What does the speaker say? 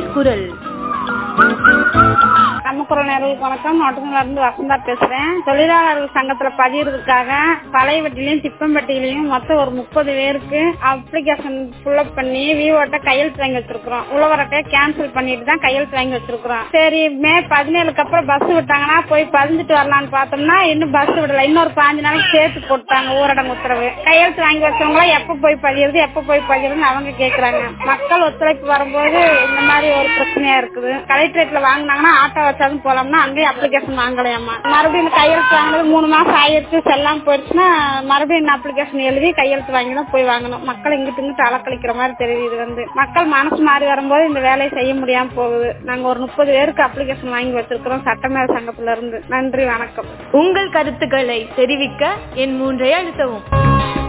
குரல் நம்ம குரல் நேர்களுக்கு வணக்கம் நோட்டங்கள்ல இருந்து வசந்தா பேசுறேன் தொழிலாளர்கள் சங்கத்துல பதியறதுக்காக பழையவட்டிலையும் திப்பம்பட்டியிலையும் மொத்தம் ஒரு முப்பது பேருக்கு அப்ளிகேஷன் ஃபுல்லப் பண்ணி விவோட்ட கையெழுத்து வாங்கி வச்சிருக்கிறோம் உழவரக்கை கேன்சல் பண்ணிட்டு தான் கையெழுத்து வாங்கி வச்சிருக்கிறோம் சரி மே பதினேழுக்கு அப்புறம் பஸ் விட்டாங்கன்னா போய் பதிஞ்சிட்டு வரலாம்னு பார்த்தோம்னா இன்னும் பஸ் விடல இன்னொரு பாஞ்சு நாளைக்கு சேர்த்து போட்டாங்க ஊரடங்கு உத்தரவு கையெழுத்து வாங்கி வச்சவங்களா எப்ப போய் பதியறது எப்ப போய் பதியறதுன்னு அவங்க கேக்குறாங்க மக்கள் ஒத்துழைப்பு வரும்போது இந்த மாதிரி ஒரு பிரச்சனையா இருக்குது கலெக்டரேட்ல வாங்கினாங்கன்னா ஆட்டோ வச்சாலும் போலாம்னா அங்கேயும் அப்ளிகேஷன் வாங்கலையாமா மறுபடியும் இந்த கையெழுத்து வாங்கினது மூணு மாசம் ஆயிடுச்சு செல்லாம் போயிடுச்சுன்னா மறுபடியும் இந்த அப்ளிகேஷன் எழுதி கையெழுத்து வாங்கி தான் போய் வாங்கணும் மக்கள் இங்கிட்டு இங்கிட்டு அலக்கழிக்கிற மாதிரி தெரியுது இது வந்து மக்கள் மனசு மாறி வரும்போது இந்த வேலையை செய்ய முடியாம போகுது நாங்க ஒரு முப்பது பேருக்கு அப்ளிகேஷன் வாங்கி வச்சிருக்கிறோம் சட்டமேல சங்கத்துல இருந்து நன்றி வணக்கம் உங்கள் கருத்துக்களை தெரிவிக்க என் மூன்றை அழுத்தவும்